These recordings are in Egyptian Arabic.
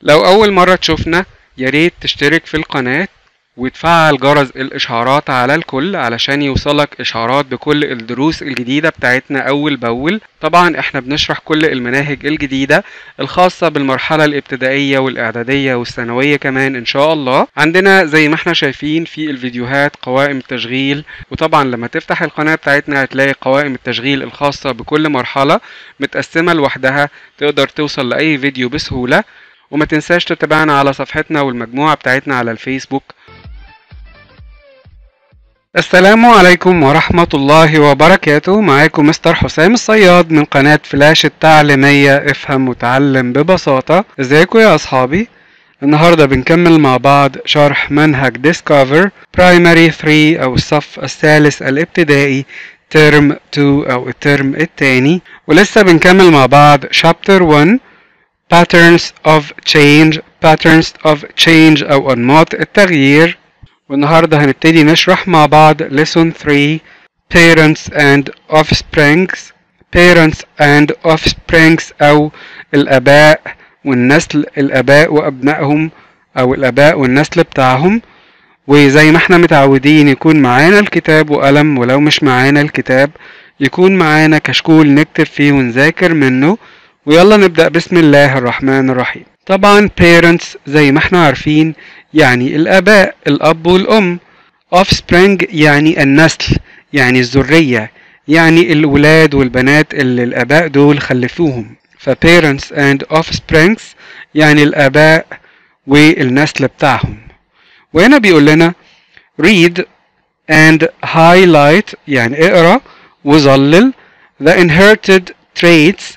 لو أول مرة تشوفنا ياريت تشترك في القناة وتفعل جرس الإشعارات على الكل علشان يوصلك إشعارات بكل الدروس الجديدة بتاعتنا أول بأول طبعا احنا بنشرح كل المناهج الجديدة الخاصة بالمرحلة الابتدائية والإعدادية والثانوية كمان إن شاء الله عندنا زي ما احنا شايفين في الفيديوهات قوائم التشغيل وطبعا لما تفتح القناة بتاعتنا هتلاقي قوائم التشغيل الخاصة بكل مرحلة متقسمة لوحدها تقدر توصل لأي فيديو بسهولة وما تنساش تتابعنا على صفحتنا والمجموعة بتاعتنا على الفيسبوك السلام عليكم ورحمة الله وبركاته معاكم مستر حسام الصياد من قناة فلاش التعليمية افهم وتعلم ببساطة ازيكم يا اصحابي النهاردة بنكمل مع بعض شرح منهج ديسكفر برايمري 3 او الصف الثالث الابتدائي ترم 2 او الترم التاني ولسه بنكمل مع بعض شابتر 1 patterns of change patterns of change او انماط التغيير والنهاردة هنبتدي نشرح مع بعض lesson 3 parents and offsprings parents and offsprings أو الآباء والنسل الآباء وأبنائهم أو الآباء والنسل بتاعهم وزي ما احنا متعودين يكون معانا الكتاب وقلم ولو مش معانا الكتاب يكون معانا كشكول نكتب فيه ونذاكر منه ويلا نبدأ بسم الله الرحمن الرحيم طبعا parents زي ما احنا عارفين يعني الآباء الأب والأم offspring يعني النسل يعني الذرية يعني الولاد والبنات اللي الآباء دول خلفوهم ف parents and offsprings يعني الآباء والنسل بتاعهم وهنا بيقول لنا read and highlight يعني اقرا وظلل the inherited traits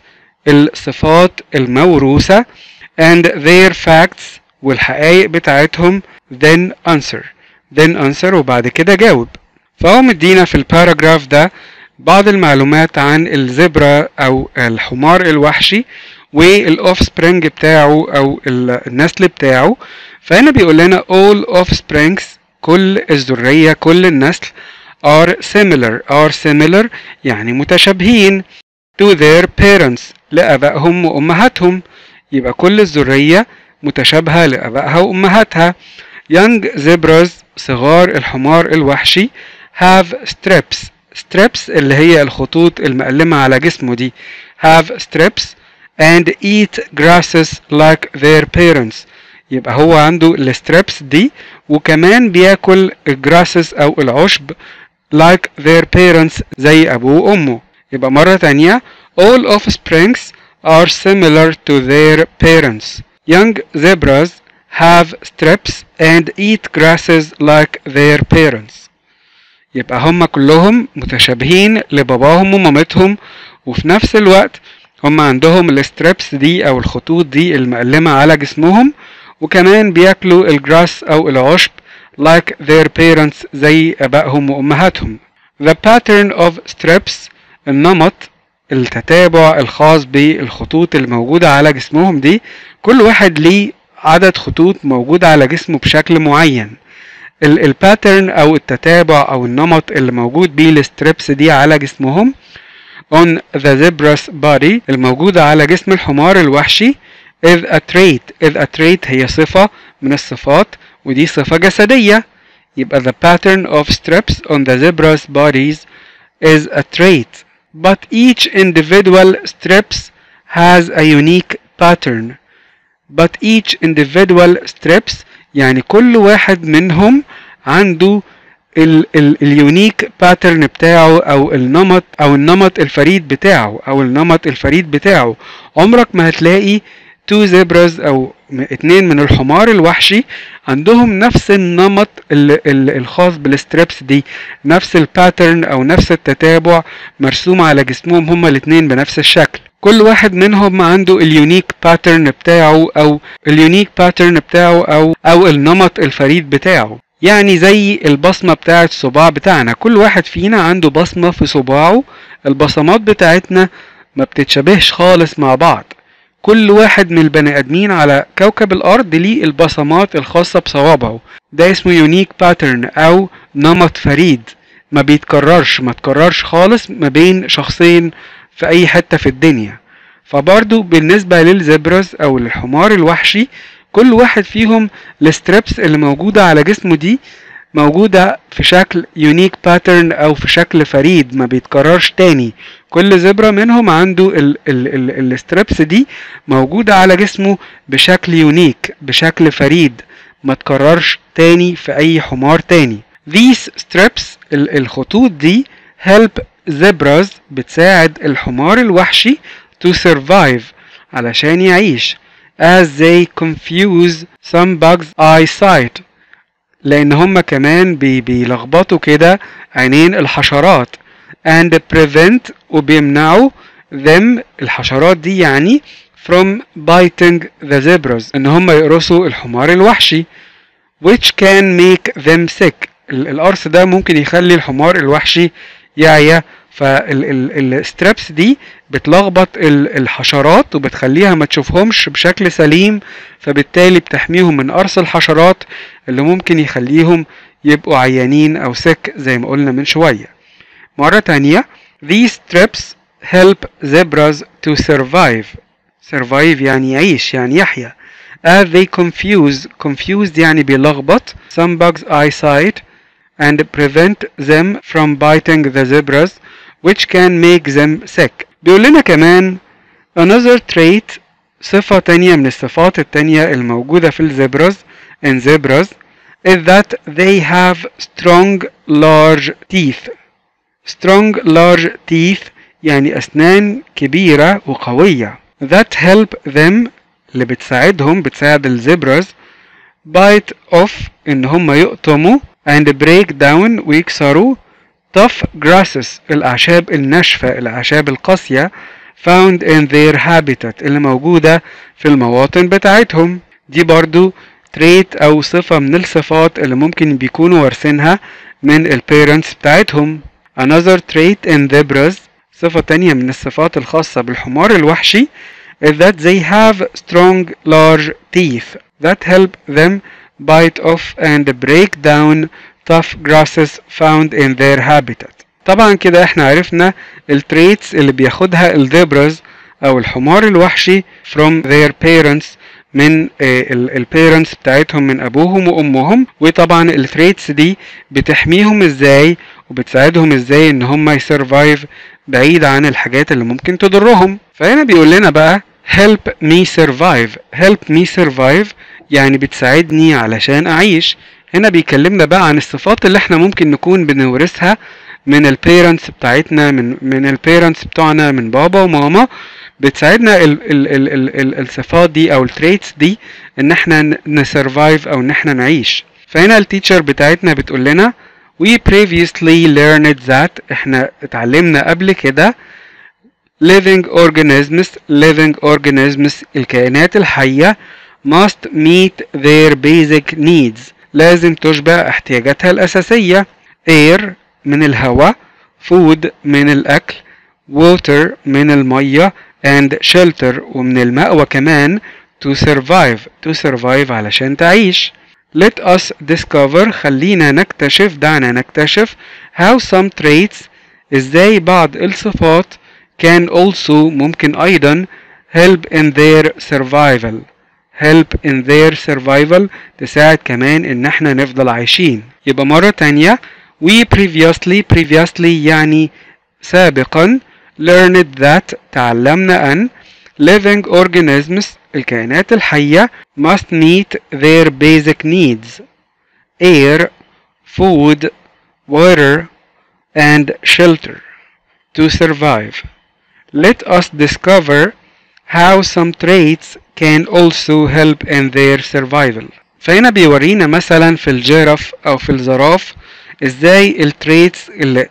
الصفات الموروثة and their facts والحقائق بتاعتهم then answer then answer وبعد كده جاوب فهو مدينا في الباراجراف ده بعض المعلومات عن الزبرة أو الحمار الوحشي والاوف سبرينج بتاعه أو النسل بتاعه فهنا بيقول لنا all offsprings كل الذرية كل النسل are similar are similar يعني متشابهين to their parents لآبائهم وأمهاتهم يبقى كل الذرية متشابهة لآبائها وأمهاتها young zebras صغار الحمار الوحشي have strips strips اللي هي الخطوط المقلمة على جسمه دي have strips and eat grasses like their parents يبقى هو عنده الستريبس دي وكمان بياكل الجراسس أو العشب like their parents زي أبوه وأمه يبقى مرة تانية all offsprings are similar to their parents Young zebras have strips and eat grasses like their parents. يبقى هم كلهم متشابهين لباباهم ومامتهم وفي نفس الوقت هم عندهم الستريبس دي او الخطوط دي المقلمة على جسمهم وكمان بياكلوا الجراس او العشب like their parents زي ابائهم وامهاتهم. The pattern of strips النمط التتابع الخاص بالخطوط الموجودة على جسمهم دي كل واحد ليه عدد خطوط موجودة على جسمه بشكل معين الباترن او التتابع او النمط اللي موجود بيه الستريبس دي على جسمهم on the zebra's body الموجودة على جسم الحمار الوحشي is a trait is a trait هي صفة من الصفات ودي صفة جسدية يبقى the pattern of strips on the zebra's bodies is a trait but each individual strips has a unique pattern but each individual strips يعني كل واحد منهم عنده ال ال اليونيك باترن بتاعه او النمط او النمط الفريد بتاعه او النمط الفريد بتاعه عمرك ما هتلاقي تو زبرز او اتنين من الحمار الوحشي عندهم نفس النمط ال ال الخاص بالستريبس دي نفس الباترن او نفس التتابع مرسوم على جسمهم هما الاتنين بنفس الشكل كل واحد منهم عنده اليونيك باترن بتاعه او اليونيك باترن بتاعه او او النمط الفريد بتاعه يعني زي البصمة بتاعة الصباع بتاعنا كل واحد فينا عنده بصمة في صباعه البصمات بتاعتنا ما بتتشابهش خالص مع بعض كل واحد من البني ادمين على كوكب الارض ليه البصمات الخاصة بصوابعه ده اسمه يونيك باترن او نمط فريد ما بيتكررش ما تكررش خالص ما بين شخصين في اي حتة في الدنيا فبرضو بالنسبة للزبرز او للحمار الوحشي كل واحد فيهم الستريبس اللي موجودة على جسمه دي موجودة في شكل يونيك باترن أو في شكل فريد ما بيتكررش تاني كل زبرة منهم عنده الستريبس دي موجودة على جسمه بشكل يونيك بشكل فريد ما تكررش تاني في أي حمار تاني These strips الخطوط دي help zebras بتساعد الحمار الوحشي to survive علشان يعيش as they confuse some bugs eyesight لان هم كمان بي بيلخبطوا كده عينين الحشرات and prevent وبيمنعوا them الحشرات دي يعني from biting the zebras ان هم يقرصوا الحمار الوحشي which can make them sick القرص ده ممكن يخلي الحمار الوحشي يعيا فالستريبس دي بتلخبط الحشرات وبتخليها ما تشوفهمش بشكل سليم فبالتالي بتحميهم من قرص الحشرات اللي ممكن يخليهم يبقوا عيانين او سك زي ما قلنا من شوية مرة تانية these strips help zebras to survive survive يعني يعيش يعني يحيا as they confuse confused يعني بيلخبط some bugs eyesight and prevent them from biting the zebras which can make them sick بيقول لنا كمان another trait صفة تانية من الصفات التانية الموجودة في الزبرز in zebras is that they have strong large teeth strong large teeth يعني أسنان كبيرة وقوية that help them اللي بتساعدهم بتساعد الزبرز bite off إن هم يقطموا and break down ويكسروا tough grasses الأعشاب الناشفة الأعشاب القاسية found in their habitat اللي موجودة في المواطن بتاعتهم دي برضو تريت أو صفة من الصفات اللي ممكن بيكونوا وارثينها من البيرنتس بتاعتهم another trait in zebras صفة تانية من الصفات الخاصة بالحمار الوحشي is that they have strong large teeth that help them bite off and break down tough grasses found in their habitat طبعا كده احنا عرفنا التريتس اللي بياخدها الزبرز او الحمار الوحشي from their parents من البيرنتس بتاعتهم من ابوهم وامهم وطبعا التريتس دي بتحميهم ازاي وبتساعدهم ازاي ان هم يسرفايف بعيد عن الحاجات اللي ممكن تضرهم فهنا بيقول لنا بقى help me survive help me survive يعني بتساعدني علشان اعيش هنا بيكلمنا بقى عن الصفات اللي احنا ممكن نكون بنورثها من البيرنتس بتاعتنا من من البيرنتس بتوعنا من بابا وماما بتساعدنا ال ال ال ال ال الصفات دي او التريتس دي ان احنا نسرفايف او ان احنا نعيش فهنا التيتشر بتاعتنا بتقول لنا we previously learned that احنا اتعلمنا قبل كده living organisms living organisms الكائنات الحية must meet their basic needs لازم تشبع احتياجاتها الأساسية air من الهواء food من الأكل water من المية and shelter ومن المأوى كمان to survive to survive علشان تعيش let us discover خلينا نكتشف دعنا نكتشف how some traits ازاي بعض الصفات can also ممكن أيضا help in their survival help in their survival تساعد كمان ان احنا نفضل عايشين يبقى مرة تانية we previously previously يعني سابقا learned that تعلمنا أن living organisms الكائنات الحية must meet their basic needs air, food, water and shelter to survive. Let us discover how some traits can also help in their survival. فهنا بيورينا مثلا في الجرف أو في الزراف ازاي التريتس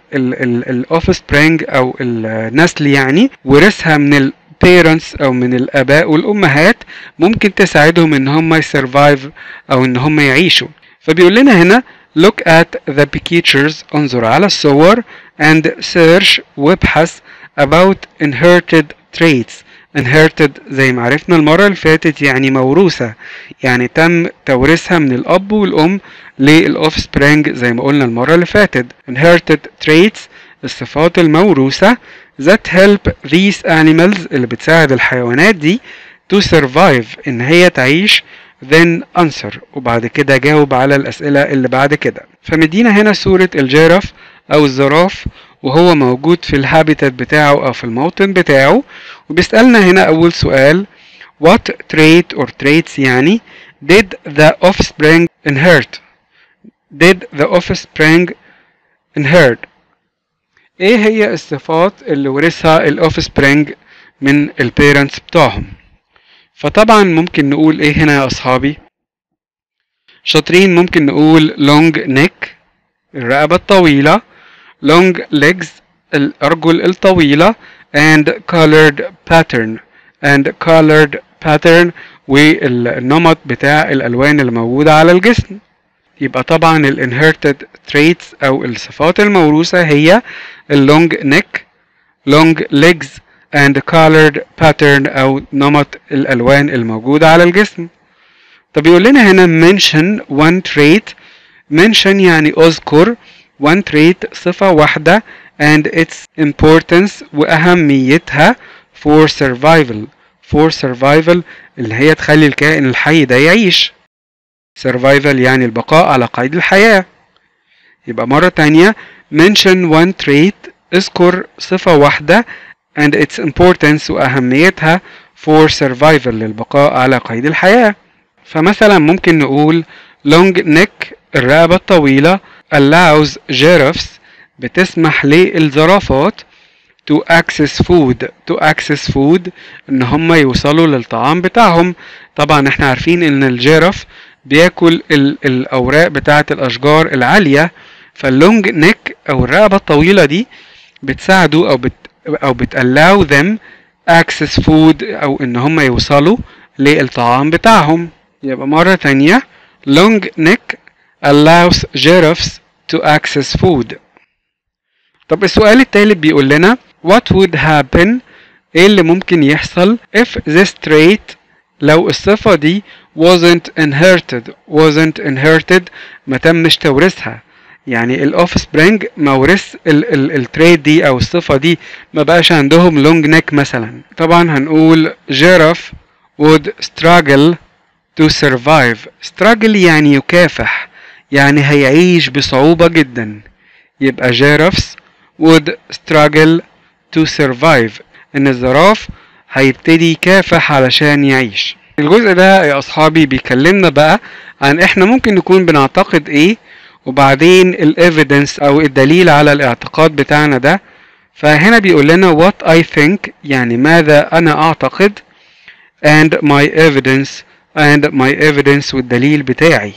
الاوف سبرينج او النسل يعني ورثها من البيرنتس او من الاباء والامهات ممكن تساعدهم ان هم يسرفايف او ان هم يعيشوا فبيقول لنا هنا look at the pictures انظر على الصور and search وابحث about inherited traits inherited زي ما عرفنا المرة اللي فاتت يعني موروثة يعني تم توريثها من الأب والأم للأوف سبرينج زي ما قلنا المرة اللي فاتت inherited traits الصفات الموروثة that help these animals اللي بتساعد الحيوانات دي to survive إن هي تعيش then answer وبعد كده جاوب على الأسئلة اللي بعد كده فمدينا هنا صورة الجيرف أو الزراف وهو موجود في الهابيتات بتاعه أو في الموطن بتاعه وبيسألنا هنا أول سؤال what trait or traits يعني did the offspring inherit did the offspring inherit ايه هي الصفات اللي ورثها الاوفسبرينج من البيرنتس بتوعهم فطبعا ممكن نقول ايه هنا يا اصحابي شاطرين ممكن نقول long neck الرقبة الطويلة long legs الأرجل الطويلة and colored pattern and colored pattern والنمط بتاع الألوان اللي موجودة على الجسم يبقى طبعا ال inherited traits أو الصفات الموروثة هي اللونج neck long legs and colored pattern أو نمط الألوان الموجودة على الجسم طب يقول لنا هنا mention one trait mention يعني اذكر one trait صفة واحدة and its importance وأهميتها for survival for survival اللي هي تخلي الكائن الحي ده يعيش survival يعني البقاء على قيد الحياة يبقى مرة تانية mention one trait اذكر صفة واحدة and its importance وأهميتها for survival للبقاء على قيد الحياة فمثلا ممكن نقول long neck الرقبة الطويلة allows giraffes بتسمح للزرافات to access food to access food ان هم يوصلوا للطعام بتاعهم طبعا احنا عارفين ان الجيرف بياكل ال الاوراق بتاعه الاشجار العاليه فاللونج نيك او الرقبه الطويله دي بتساعده او بت او بتالاو them access food او ان هم يوصلوا للطعام بتاعهم يبقى مره تانية long neck allows giraffes to access food طب السؤال التالت بيقول لنا what would happen ايه اللي ممكن يحصل if this trait لو الصفة دي wasn't inherited wasn't inherited ما تمش تورثها يعني الاوف سبرينج ما ورث التريد دي او الصفة دي ما بقاش عندهم لونج نيك مثلا طبعا هنقول giraffe would struggle to survive struggle يعني يكافح يعني هيعيش بصعوبة جدا يبقى giraffes would struggle to survive ان الزراف هيبتدي يكافح علشان يعيش الجزء ده يا اصحابي بيكلمنا بقى عن احنا ممكن نكون بنعتقد ايه وبعدين الايفيدنس او الدليل على الاعتقاد بتاعنا ده فهنا بيقول لنا what I think يعني ماذا انا اعتقد and my evidence and my evidence والدليل بتاعي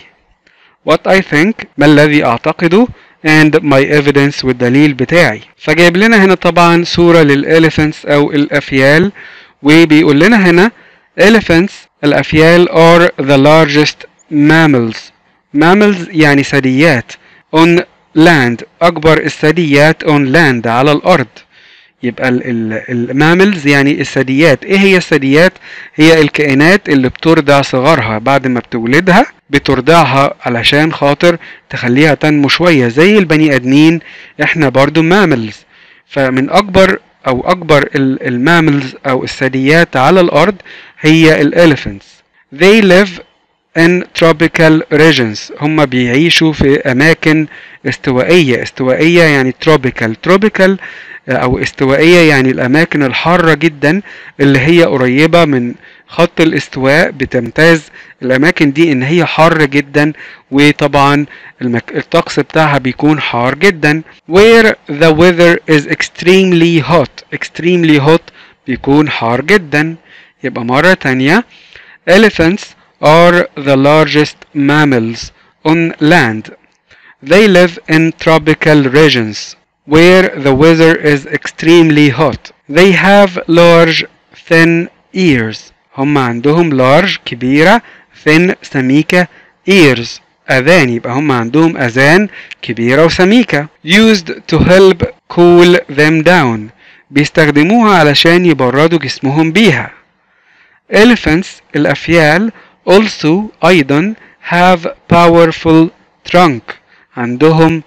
what I think ما الذي اعتقده and my evidence والدليل بتاعي فجايب لنا هنا طبعا صورة للإليفنتس أو الأفيال وبيقول لنا هنا elephants الأفيال are the largest mammals mammals يعني ثدييات on land أكبر الثدييات on land على الأرض يبقى الماملز يعني الثدييات ايه هي الثدييات هي الكائنات اللي بترضع صغارها بعد ما بتولدها بترضعها علشان خاطر تخليها تنمو شوية زي البني ادمين احنا برضو ماملز فمن اكبر او اكبر الماملز او الثدييات على الارض هي الاليفنتس they live in tropical regions هم بيعيشوا في اماكن استوائية استوائية يعني tropical tropical او استوائية يعني الاماكن الحارة جدا اللي هي قريبة من خط الاستواء بتمتاز الاماكن دي ان هي حر جدا وطبعا المك... الطقس بتاعها بيكون حار جدا where the weather is extremely hot extremely hot بيكون حار جدا يبقى مرة تانية elephants are the largest mammals on land they live in tropical regions where the weather is extremely hot. They have large, thin ears. هم عندهم large كبيرة thin سميكة ears أذان يبقى هم عندهم أذان كبيرة وسميكة used to help cool them down بيستخدموها علشان يبردوا جسمهم بيها elephants الأفيال also أيضا have powerful trunk عندهم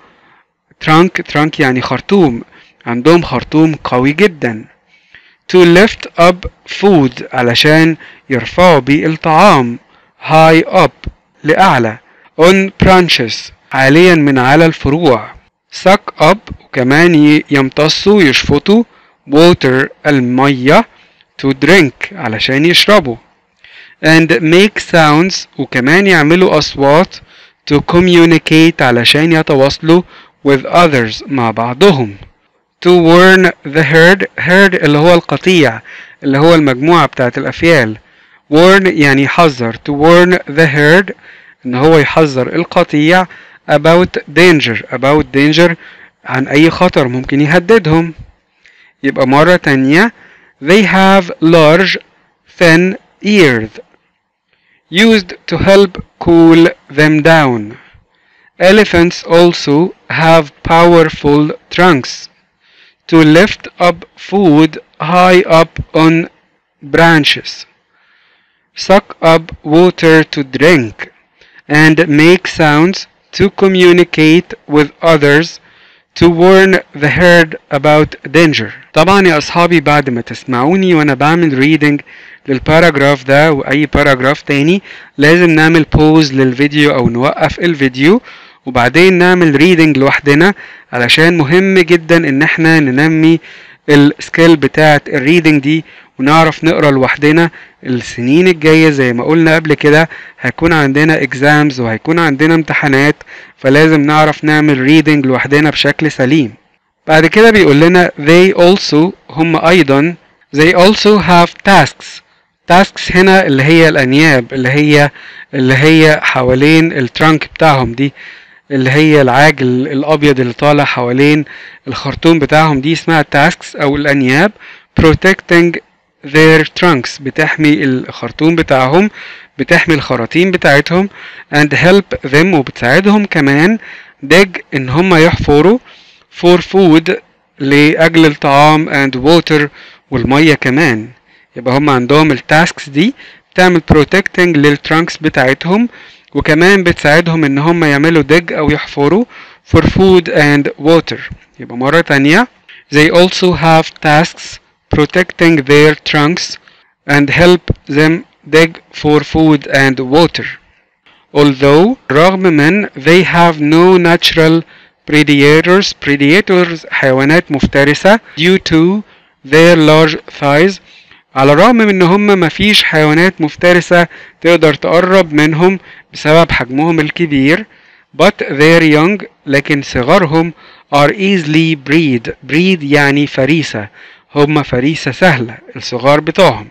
ترانك ترانك يعني خرطوم عندهم خرطوم قوي جدا to lift up food علشان يرفعوا بيه الطعام high up لأعلى on branches عاليا من على الفروع suck up وكمان يمتصوا يشفطوا water المية to drink علشان يشربوا and make sounds وكمان يعملوا أصوات to communicate علشان يتواصلوا with others مع بعضهم to warn the herd herd اللي هو القطيع اللي هو المجموعة بتاعت الأفيال warn يعني يحذر to warn the herd إن هو يحذر القطيع about danger about danger عن أي خطر ممكن يهددهم يبقى مرة تانية they have large thin ears used to help cool them down. Elephants also have powerful trunks to lift up food high up on branches, suck up water to drink, and make sounds to communicate with others to warn the herd about danger. طبعا يا أصحابي بعد ما تسمعوني وأنا بعمل reading للباراجراف ده وأي باراجراف تاني لازم نعمل pause للفيديو أو نوقف الفيديو وبعدين نعمل reading لوحدنا علشان مهم جدا إن احنا ننمي السكيل بتاعة الريدنج دي ونعرف نقرا لوحدنا السنين الجاية زي ما قلنا قبل كده هيكون عندنا exams وهيكون عندنا امتحانات فلازم نعرف نعمل reading لوحدنا بشكل سليم بعد كده بيقول لنا they also هم أيضا they also have tasks tasks هنا اللي هي الأنياب اللي هي اللي هي حوالين الترانك بتاعهم دي اللي هي العاج الأبيض اللي طالع حوالين الخرطوم بتاعهم دي اسمها tasks أو الأنياب protecting their trunks بتحمي الخرطوم بتاعهم بتحمي الخراطيم بتاعتهم and help them وبتساعدهم كمان dig ان هم يحفروا for food لأجل الطعام and water والمية كمان يبقى هم عندهم التاسكس دي بتعمل protecting للترانكس بتاعتهم وكمان بتساعدهم ان هم يعملوا dig او يحفروا for food and water يبقى مرة تانية they also have tasks protecting their trunks and help them dig for food and water. Although رغم من they have no natural predators predators حيوانات مفترسة due to their large thighs على الرغم من ان هم مفيش حيوانات مفترسة تقدر تقرب منهم بسبب حجمهم الكبير but their young لكن صغارهم are easily breed breed يعني فريسة هم فريسة سهلة الصغار بتوعهم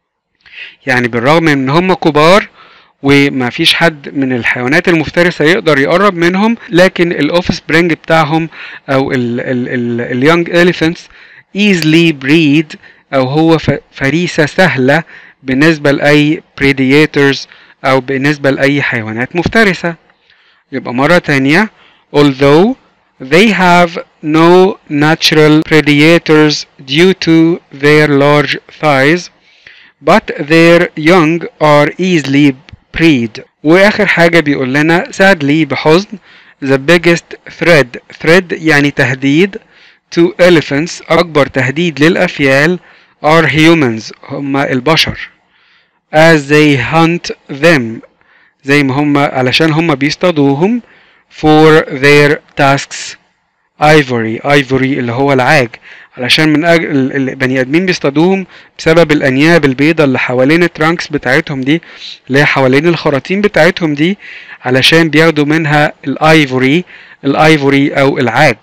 يعني بالرغم من ان هم كبار وما فيش حد من الحيوانات المفترسة يقدر يقرب منهم لكن الاوف سبرينج بتاعهم او اليونج elephants easily breed او هو فريسة سهلة بالنسبة لأي predators او بالنسبة لأي حيوانات مفترسة يبقى مرة تانية although they have no natural predators due to their large thighs but their young are easily bred واخر حاجة بيقول لنا sadly بحزن the biggest threat threat يعني تهديد to elephants اكبر تهديد للافيال are humans هم البشر as they hunt them زي ما هم علشان هم بيصطادوهم for their tasks ivory ivory اللي هو العاج علشان من أجل البني ادمين بيصطادوهم بسبب الانياب البيضة اللي حوالين الترانكس بتاعتهم دي اللي هي حوالين الخراطيم بتاعتهم دي علشان بياخدوا منها الايفوري الايفوري او العاج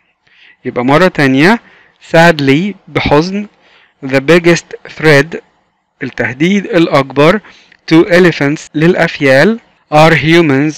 يبقى مرة تانية sadly بحزن the biggest threat التهديد الأكبر to elephants للأفيال are humans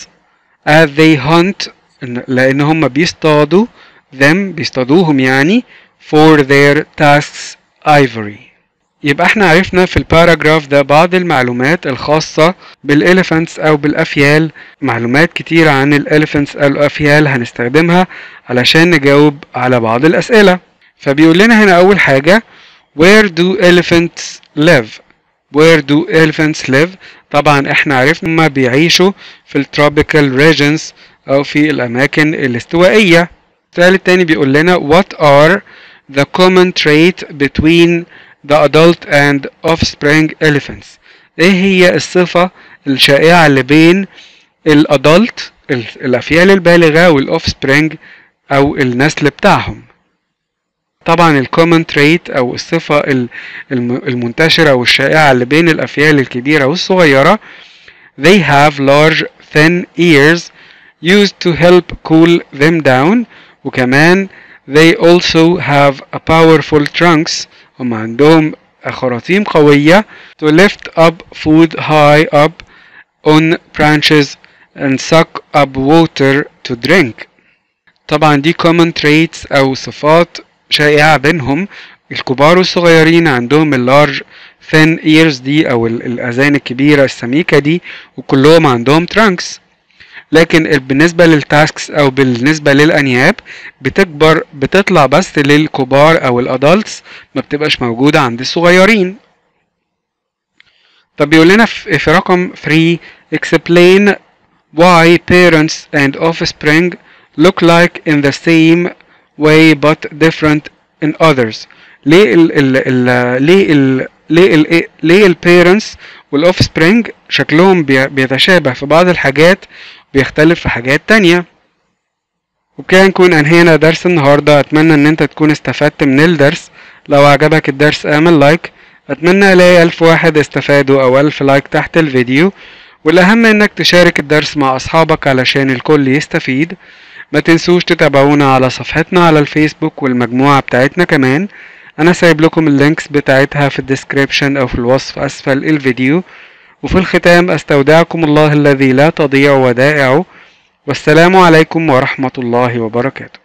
as they hunt لأن هم بيصطادوا them بيصطادوهم يعني for their tasks ivory يبقى احنا عرفنا في الباراجراف ده بعض المعلومات الخاصة بالإليفانتس أو بالأفيال معلومات كتيرة عن الإليفانتس أو الأفيال هنستخدمها علشان نجاوب على بعض الأسئلة فبيقول لنا هنا أول حاجة where do elephants live where do elephants live طبعا احنا عرفنا هما بيعيشوا في التروبيكال regions أو في الأماكن الاستوائية السؤال التاني بيقول لنا what are the common trait between the adult and offspring elephants ايه هي الصفة الشائعة اللي بين الادلت الافيال البالغة والاوف سبرينج او النسل بتاعهم طبعا الكومن تريت او الصفة المنتشرة والشائعة اللي بين الافيال الكبيرة والصغيرة they have large thin ears used to help cool them down وكمان they also have a powerful trunks هم عندهم خراطيم قوية to lift up food high up on branches and suck up water to drink طبعا دي common traits أو صفات شائعة بينهم الكبار والصغيرين عندهم اللارج thin ears دي أو الأذان الكبيرة السميكة دي وكلهم عندهم trunks لكن بالنسبة للتاسكس أو بالنسبة للأنياب بتكبر بتطلع بس للكبار أو الأدلتس ما بتبقاش موجودة عند الصغيرين طب بيقول لنا في رقم 3 explain why parents and offspring look like in the same way but different in others ليه ال ال ال ليه ال ليه ال ليه البيرنتس والاوف سبرينج شكلهم بيتشابه في بعض الحاجات بيختلف في حاجات تانية وبكده نكون انهينا درس النهاردة اتمنى ان انت تكون استفدت من الدرس لو عجبك الدرس اعمل لايك اتمنى الاقي الف واحد استفادوا او الف لايك تحت الفيديو والاهم انك تشارك الدرس مع اصحابك علشان الكل يستفيد ما تنسوش تتابعونا على صفحتنا على الفيسبوك والمجموعة بتاعتنا كمان انا سايب لكم اللينكس بتاعتها في الديسكريبشن او في الوصف اسفل الفيديو وفي الختام استودعكم الله الذي لا تضيع ودائعه والسلام عليكم ورحمة الله وبركاته